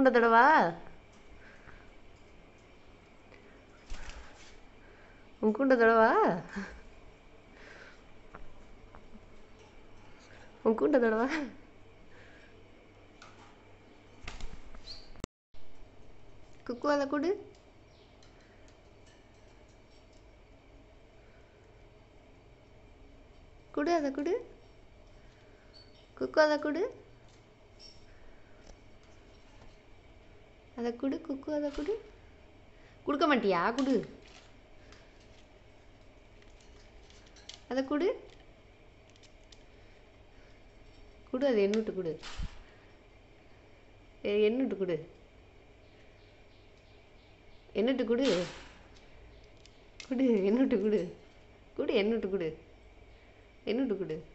உன் கூண்ட தடவா உன் கூண்ட தடவா உன் கூண்ட தடவா குக்கு அதை கொடு கொடு அதை கொடு குக்கு அதை கொடு அதை கொடு குக்கு அதை கொடு கொடுக்க மாட்டியா கொடு அதை கொடு கொடு அது எண்ணூட்டு கொடு ஏ, எண்ணூட்டு கொடு எண்ணூட்டு கொடு கொடு எண்ணூட்டு கொடு கொடு எண்ணூட்டு கொடு எண்ணூட்டு கொடு